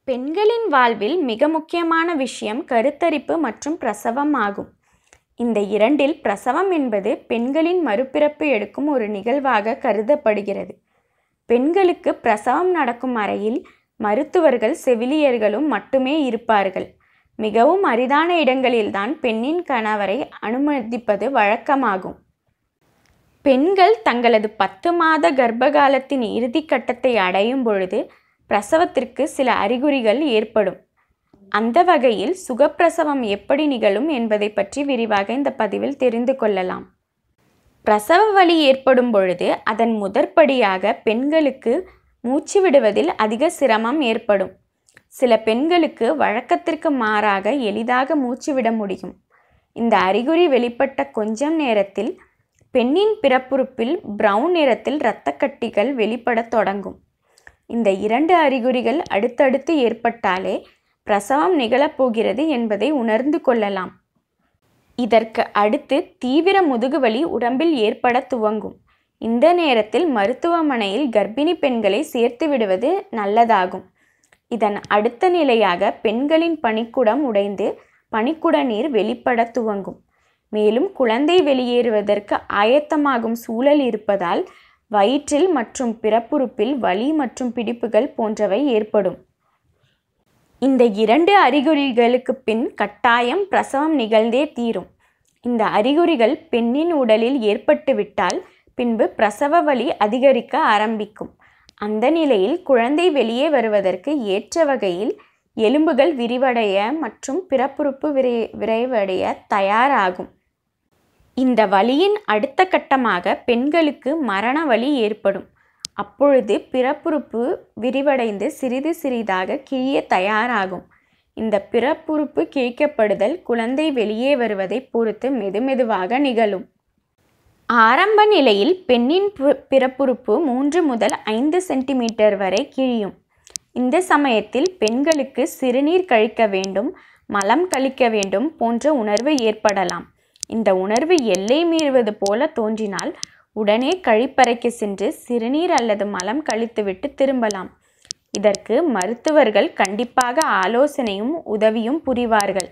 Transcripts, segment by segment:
பெண்களின் வாழ்வில் மிக முக்கியமான விஷயம் கருத்தரிப்பு மற்றும் பிரசவம் ஆகும் இந்த இரண்டில் பிரசவம் என்பது பெண்களின் மறுபிறப்பு எடுக்கும் ஒரு நிகழ்வாக கருதப்படுகிறது பெண்களுக்கு பிரசவம் நடக்கும் அறையில் மருத்துவர்கள் செவிலியர்களும் மட்டுமே இருப்பார்கள் மிகவும் அரிதான இடங்களில்தான் பெண்ணின் கணவரை அனுமதிப்பது வழக்கமாகும் பெண்கள் தங்களது பத்து மாத கர்ப்பகாலத்தின் இறுதி கட்டத்தை அடையும் பொழுது பிரசவத்திற்கு சில அறிகுறிகள் ஏற்படும் அந்த வகையில் சுகப்பிரசவம் எப்படி நிகழும் என்பதை பற்றி விரிவாக இந்த பதிவில் தெரிந்து கொள்ளலாம் பிரசவ வலி ஏற்படும் பொழுது அதன் முதற்படியாக பெண்களுக்கு மூச்சு விடுவதில் அதிக சிரமம் ஏற்படும் சில பெண்களுக்கு வழக்கத்திற்கு மாறாக எளிதாக மூச்சு விட முடியும் இந்த அறிகுறி வெளிப்பட்ட கொஞ்சம் நேரத்தில் பெண்ணின் பிறப்புறுப்பில் பிரவுன் நிறத்தில் இரத்தக்கட்டிகள் வெளிப்படத் தொடங்கும் இந்த இரண்டு அறிகுறிகள் அடுத்தடுத்து ஏற்பட்டாலே பிரசவம் நிகழப்போகிறது என்பதை உணர்ந்து கொள்ளலாம் இதற்கு அடுத்து தீவிர முதுகுவலி உடம்பில் ஏற்பட துவங்கும் இந்த நேரத்தில் மருத்துவமனையில் கர்ப்பிணி பெண்களை சேர்த்து விடுவது நல்லதாகும் இதன் அடுத்த நிலையாக பெண்களின் பனிக்குடம் உடைந்து பனிக்குட நீர் வெளிப்பட துவங்கும் மேலும் குழந்தை வெளியேறுவதற்கு ஆயத்தமாகும் சூழல் இருப்பதால் வயிற்றில் மற்றும் பிறப்புறுப்பில் வலி மற்றும் பிடிப்புகள் போன்றவை ஏற்படும் இந்த இரண்டு அறிகுறிகளுக்கு பின் கட்டாயம் பிரசவம் நிகழ்ந்தே தீரும் இந்த அறிகுறிகள் பெண்ணின் உடலில் ஏற்பட்டுவிட்டால் பின்பு பிரசவ வலி அதிகரிக்க ஆரம்பிக்கும் அந்த நிலையில் குழந்தை வெளியே வருவதற்கு ஏற்ற வகையில் எலும்புகள் விரிவடைய மற்றும் பிறப்புறுப்பு விரை விரைவடைய தயாராகும் இந்த வலியின் அடுத்த கட்டமாக பெண்களுக்கு மரண வலி ஏற்படும் அப்பொழுது பிறப்புறுப்பு விரிவடைந்து சிறிது சிறிதாக கிழிய தயாராகும் இந்த பிறப்புறுப்பு கிழிக்கப்படுதல் குழந்தை வெளியே வருவதை பொறுத்து மெதுமெதுவாக நிகழும் ஆரம்ப நிலையில் பெண்ணின் பிறப்புறுப்பு மூன்று முதல் ஐந்து சென்டிமீட்டர் வரை கிழியும் இந்த சமயத்தில் பெண்களுக்கு சிறுநீர் கழிக்க வேண்டும் மலம் கழிக்க வேண்டும் போன்ற உணர்வு ஏற்படலாம் இந்த உணர்வு எல்லை மீறுவது போல தோன்றினால் உடனே கழிப்பறைக்கு சென்று சிறுநீர் அல்லது மலம் கழித்துவிட்டு திரும்பலாம் இதற்கு மருத்துவர்கள் கண்டிப்பாக ஆலோசனையும் உதவியும் புரிவார்கள்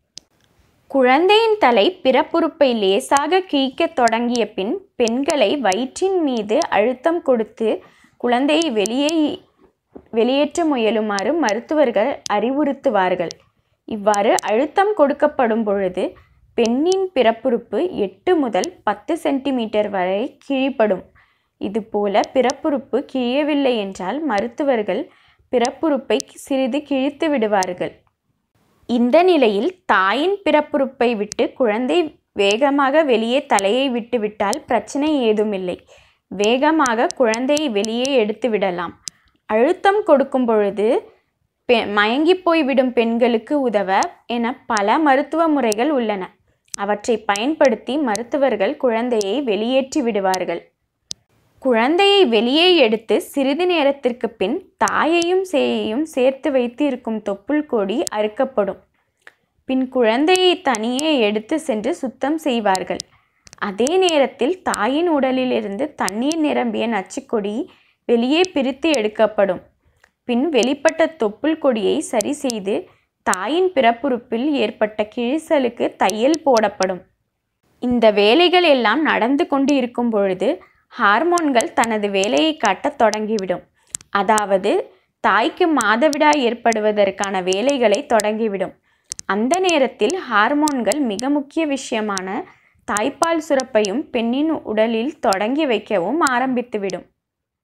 குழந்தையின் தலை பிறப்புறுப்பை லேசாக கிழிக்கத் தொடங்கிய பின் பெண்களை வயிற்றின் மீது அழுத்தம் கொடுத்து குழந்தையை வெளியே வெளியேற்ற முயலுமாறு மருத்துவர்கள் அறிவுறுத்துவார்கள் இவ்வாறு அழுத்தம் கொடுக்கப்படும் பொழுது பெண்ணின் பிறப்புறுப்பு எட்டு முதல் பத்து சென்டிமீட்டர் வரை கிழிப்படும் இதுபோல பிறப்புறுப்பு கிழியவில்லை என்றால் மருத்துவர்கள் பிறப்புறுப்பை சிறிது கிழித்து விடுவார்கள் இந்த நிலையில் தாயின் பிறப்புறுப்பை விட்டு குழந்தை வேகமாக வெளியே தலையை விட்டுவிட்டால் பிரச்சனை ஏதுமில்லை வேகமாக குழந்தையை வெளியே எடுத்து விடலாம் அழுத்தம் கொடுக்கும் பொழுது பெ மயங்கி போய்விடும் பெண்களுக்கு உதவ என பல மருத்துவ முறைகள் உள்ளன அவற்றை பயன்படுத்தி மருத்துவர்கள் குழந்தையை வெளியேற்றி விடுவார்கள் குழந்தையை வெளியே எடுத்து சிறிது நேரத்திற்கு பின் தாயையும் சேயையும் சேர்த்து வைத்து இருக்கும் தொப்புள் கொடி அறுக்கப்படும் பின் குழந்தையை தனியே எடுத்து சென்று சுத்தம் செய்வார்கள் அதே நேரத்தில் தாயின் உடலிலிருந்து தண்ணீர் நிரம்பிய நச்சுக்கொடி வெளியே பிரித்து எடுக்கப்படும் பின் வெளிப்பட்ட தொப்புள் கொடியை சரி செய்து தாயின் பிறப்புறுப்பில் ஏற்பட்ட கிழிசலுக்கு தையல் போடப்படும் இந்த வேலைகள் எல்லாம் நடந்து கொண்டு இருக்கும் பொழுது ஹார்மோன்கள் தனது வேலையை காட்டத் தொடங்கிவிடும் அதாவது தாய்க்கு மாதவிடாய் ஏற்படுவதற்கான வேலைகளை தொடங்கிவிடும் அந்த நேரத்தில் ஹார்மோன்கள் மிக முக்கிய விஷயமான தாய்ப்பால் சுரப்பையும் பெண்ணின் உடலில் தொடங்கி வைக்கவும் ஆரம்பித்துவிடும்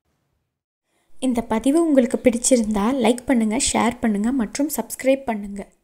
இந்த பதிவு உங்களுக்கு பிடிச்சிருந்தா லைக் பண்ணுங்கள் ஷேர் பண்ணுங்கள் மற்றும் சப்ஸ்கிரைப் பண்ணுங்கள்